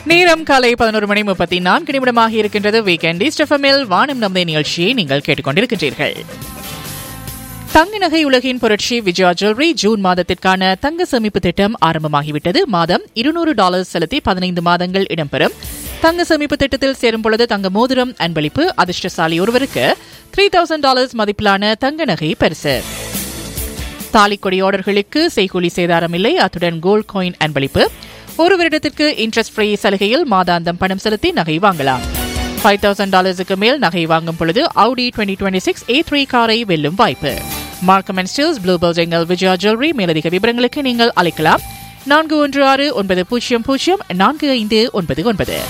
நேரம் காலை பதினோரு மணி முப்பத்தி நான்கு நிமிடமாக இருக்கின்றது வீக்கெண்ட் ஸ்டெஃபமில் வானம் நம்பை நிகழ்ச்சியை நீங்கள் கேட்டுக்கொண்டிருக்கின்றீர்கள் தங்க நகை உலகின் புரட்சி விஜயா ஜுவல்லரி ஜூன் மாதத்திற்கான தங்க சேமிப்பு திட்டம் ஆரம்பமாகிவிட்டது மாதம் இருநூறு டாலர் செலுத்தி பதினைந்து மாதங்கள் இடம்பெறும் தங்க சேமிப்பு திட்டத்தில் சேரும் பொழுது தங்க மோதிரம் அன்பளிப்பு அதிர்ஷ்டசாலி ஒருவருக்கு த்ரீ தௌசண்ட் டாலர்ஸ் மதிப்பிலான தங்க நகை பரிசு தாலிக்கொடி ஆர்டர்களுக்கு செய்கூலி சேதாரம் இல்லை அத்துடன் கோல்ட் காயின் அன்பளிப்பு ஒரு வருடத்திற்கு இன்ட்ரெஸ்ட் ஃப்ரீ சலுகையில் மாதாந்தம் பணம் செலுத்தி நகை வாங்கலாம் ஃபைவ் தௌசண்ட் டாலர்ஸுக்கு மேல் நகை வாங்கும் பொழுது Audi twenty twenty six A three காரை வெல்லும் வாய்ப்பு மார்க்கம் அண்ட் ஸ்டில்ஸ் ப்ளூ பெல்ஜெங்கல் விஜயா ஜுவல்லரி மேலதிக விவரங்களுக்கு நீங்கள் அழைக்கலாம் நான்கு ஒன்று ஆறு ஒன்பது பூஜ்ஜியம் பூஜ்ஜியம் நான்கு ஐந்து ஒன்பது ஒன்பது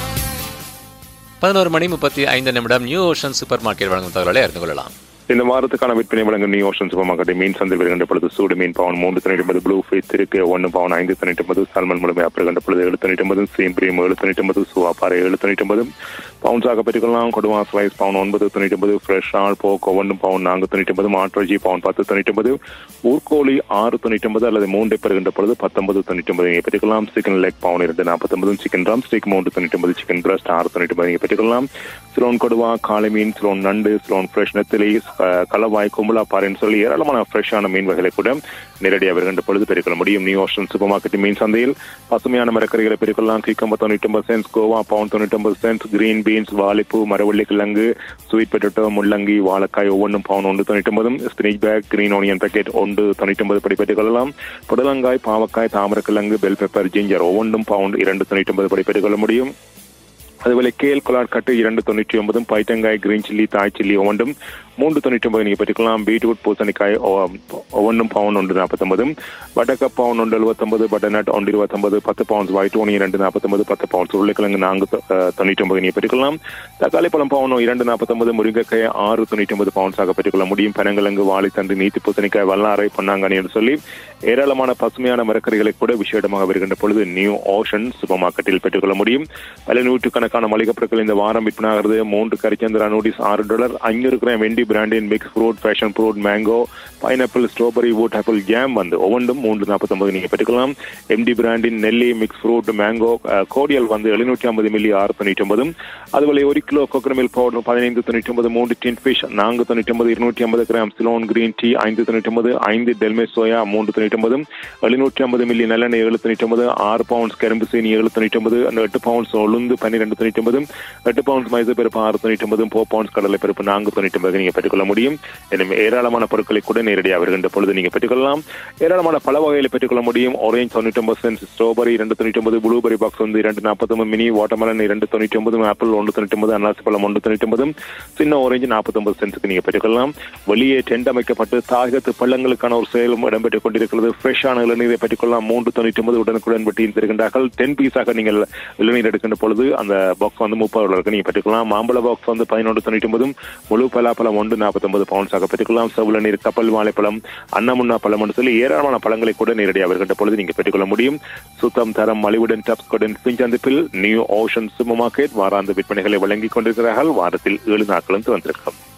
பதினோரு மணி முப்பத்தி ஐந்து நிமிடம் நியூ ஓஷன் சூப்பர் மார்க்கெட் வழங்கும் தகவலை அறிந்து கொள்ளலாம் இந்த வாரத்துக்கான விற்பனை வழங்கும் நியூ ஓஷன் சூப்பர் மார்க்கெட் மீன் சந்தை வருகின்ற பொழுது சூடு மீன் பவுன் மூன்று தொண்ணூற்றி ஒன்பது ப்ளூ ஃபீஸ் இருக்கு ஒன்று பவுன் ஐந்து தொண்ணூற்றி ஒன்பது சால்மன் முழுமை அப்புறம் பொழுது ஏழு தொண்ணூற்றி ஒன்பது சீம்பிரியம் ஏழு தொண்ணூற்றி ஒன்பது சுவாப்பாறை ஏழு தொண்ணூற்றி ஒன்பது பவுன்ஸாக பெற்றுக்கொள்ளலாம் கொடுவா ஸ்லைஸ் பவுன் ஒன்பது தொண்ணூற்றி ஒன்பது ஃப்ரெஷ் ஆள் போக் ஒவ்வொன்று பவுன் நான்கு தொண்ணூற்றி ஒன்பது மாற்றஜி பவுன் பத்து தொண்ணூற்றி ஒன்பது ஊர்கோழி ஆறு தொண்ணூற்றி ஒன்பது அல்லது மூன்றை பெறுகின்ற பொழுது பத்தொன்பது தொண்ணூற்றி ஒன்பது நீங்கள் பெற்றுக்கொள்ளலாம் சிக்கன் லெக் பவுன் இரண்டு நாற்பத்தொன்பது சிக்கன் ரம் ஸ்டிக் மூன்று தொண்ணூற்றி ஒன்பது சிக்கன் பிரஸ்ட் ஆறு தொண்ணூற்றி ஒன்பது நீங்கள் பெற்றுக்கொள்ளலாம் சிலோன் கொடுவா காளை மீன் சிலோன் நண்டு சிலோன் ஃப்ரெஷ் நெத்திலி அஹ், கலவாய் கும்பலா பாறைன்னு சொல்லி ஏராளமான ஃப்ரெஷ்ஷான மீன் வகைகளை கூட நேரடியாக வருகின்ற பொழுது பெற்றுக்கொள்ள முடியும் நியூ ஓஷன் சூப்பர் மார்க்கெட் மீன் சந்தையில் பசுமையான மரக்கறிகளை பெற்றுக்கொள்ளலாம் கிக்கம்பர் தொண்ணூற்றி ஒன்பது சென்ஸ் கோவா பவுன் தொண்ணூற்றி ஒன்பது சென்ஸ் கிரீன் பீன்ஸ் வாழைப்பூ மரவள்ளி கிழங்கு ஸ்வீட் பொட்டேட்டோ முள்ளங்கி வாழைக்காய் ஒவ்வொன்றும் பவுன் ஒன்று தொண்ணூற்றி ஒன்பதும் spinach pack green onion packet ஒன்று தொண்ணூற்றி ஒன்பது படி பெற்றுக்கொள்ளலாம் புடலங்காய் பாவக்காய் தாமரக்கிழங்கு பெல் பெப்பர் ஜிஞ்சர் ஒவ்வொன்றும் பவுண்ட் இரண்டு தொண்ணூற்றி ஒன்பது படி பெற்றுக்கொள்ள முடியும் அதுபோல கேல் கொலாட் கட்டு இரண்டு தொண்ணூற்றி ஒன்பதும் பைத்தங்காய் கிரீன் சில்லி தாய் சில்லி ஒவ்வொன்றும் மூன்று தொண்ணூற்றி ஒன்பது நீங்கள் பெற்றுக்கலாம் பீட்ரூட் பூசணிக்காய் ஒ- ஒவ்வொன்றும் பவுன் ஒன்று நாற்பத்தொன்பது பட்டக்கப் பவுன் ஒன்று எழுபத்தொன்பது பட்டர்நட் ஒன்று இருபத்தொன்பது பத்து பவுன்ஸ் ஒயிட் ஓனி இரண்டு நாற்பத்தொன்பது பத்து பவுன்ஸ் உருளைக்கிழங்கு நான்கு தொ- அஹ், தொண்ணூற்றி ஒன்பது நீங்கள் பெற்றுக்கலாம் தக்காளி பழம் பவுன் இரண்டு நாற்பத்தொன்பது முருங்கைக்காய் ஆறு தொண்ணூற்றி ஒன்பது பவுன்ஸாக பெற்றுக்கொள்ள முடியும் பனங்கிழங்கு வாழைத்தண்டு நீத்தி பூசணிக்காய் வல்லாரை பொன்னாங்கனி என்று சொல்லி ஏராளமான பசுமையான மரக்கறிகளை கூட விசேடமாக வருகின்ற பொழுது நியூ ஓஷன் சூப்பர் மார்க்கெட்டில் பெற்றுக்கொள்ள முடியும் பல நூற்றுக்கணக்கான மளிகை பொருட்கள் இந்த வாரம் விற்பனாகிறது மூன்று கரிச்சந்திரா நூடிஸ் ஆறு டாலர் ஐநூறு கிராம் வெண்டி பிராண்டின் mix fruit passion fruit mango pineapple strawberry wood apple jam வந்து ஒவ்வொன்றும் மூன்று நாற்பத்தொன்பது நீங்கள் பெற்றுக்கலாம் எம்டி பிராண்டின் நெல்லி மிக்ஸ் ஃப்ரூட் மேங்கோ கோடியல் வந்து எழுநூற்றி ஐம்பது மில்லி ஆறு தொண்ணூற்றி ஒன்பதும் அதுபோல ஒரு கிலோ கோகனமில் பவுடர் பதினைந்து தொண்ணூற்றி ஒன்பது மூன்று டின் ஃபிஷ் நான்கு தொண்ணூற்றி ஒன்பது இருநூற்றி ஐம்பது கிராம் சிலோன் கிரீன் டீ ஐந்து தொண்ணூற்றி ஒன்பது ஐந்து டெல்மே சோயா மூன்று தொண்ணூற்றி ஒன்பது எழுநூற்றி ஐம்பது மில்லி நல்லெண்ணெய் ஏழு தொண்ணூற்றி ஒன்பது ஆறு பவுண்ட்ஸ் கரும்பு சீனி ஏழு தொண்ணூற்றி ஒன்பது அந்த எட்டு பவுண்ட்ஸ் உளுந்து பன்னிரெண்டு தொண்ணூற்றி ஒன்பது எட்டு பவுண்ட்ஸ் மைசூர் பருப்பு ஆறு தொண்ணூற்றி ஒன்பது போ பவுண்ட்ஸ் கடலை பருப்பு நான்கு தொண்ணூற்றி ஒன்பது நீங்கள் பெற்றுக்கொள்ள முடியும் எனவே ஏராளமான பொருட்களை கூட நேரடியாக வருகின்ற பொழுது நீங்கள் பெற்றுக்கொள்ளலாம் ஏராளமான பல வகைகளை பெற்றுக்கொள்ள முடியும் ஆரஞ்சு தொண்ணூற்றி ஒன்பது சென்ஸ் ஸ்ட்ராபெரி இரண்டு தொண்ணூற்றி ஒன்பது ப்ளூபெரி பாக்ஸ் வந்து இரண்டு நாற்பத்தொன்பது மினி வாட்டர்மெலன் இரண்டு தொண்ணூற்றி ஒன்பது ஆப்பிள் ஒன்று தொண்ணூற்றி ஒன்பது அன்னாசி பழம் ஒன்று தொண்ணூற்றி ஒன்பது சின்ன ஆரஞ்சு நாற்பத்தொன்பது சென்ஸுக்கு நீங்கள் பெற்றுக்கொள்ளலாம் வெளியே டென்ட் அமைக்கப்பட்டு தாயகத்து பள்ளங்களுக்கான ஒரு செயலும் இடம்பெற்றுக் கொண்டிருக்கிறது ஃப்ரெஷ்ஷான இளநீரை பெற்றுக்கொள்ளலாம் மூன்று தொண்ணூற்றி ஒன்பது உடனுக்குடன் வெட்டியும் தருகின்றார்கள் டென் பீஸாக நீங்கள் இளநீர் எடுக்கின்ற பொழுது அந்த பாக்ஸ் வந்து முப்பது டாலருக்கு நீங்கள் பெற்றுக்கலாம் மாம்பழ பாக்ஸ் வந்து பதினொன்று தொண்ணூற்றி ஒன்பதும் முழு பலாப்பழம் ஒன்று நாற்பத்தொன்பது பவுன்ஸாக பெற்றுக்கொள்ளலாம் செவ்வள நீர் கப்பல் வாழைப்பழம் அன்னமுன்னா பழம் என்று சொல்லி ஏராளமான பழங்களை கூட நேரடியாக வருகின்ற பொழுது நீங்கள் பெற்றுக்கொள்ள முடியும் சுத்தம் தரம் மலிவுடன் டப்ஸ் கொடன் பிஞ்சந்திப்பில் நியூ ஓஷன் சூப்பர் மார்க்கெட் வாராந்த விற்பனைகளை வழங்கிக் கொண்டிருக்கிறார்கள் வாரத்தில் ஏழு நாட்களும் வந்திருக்கிறோம்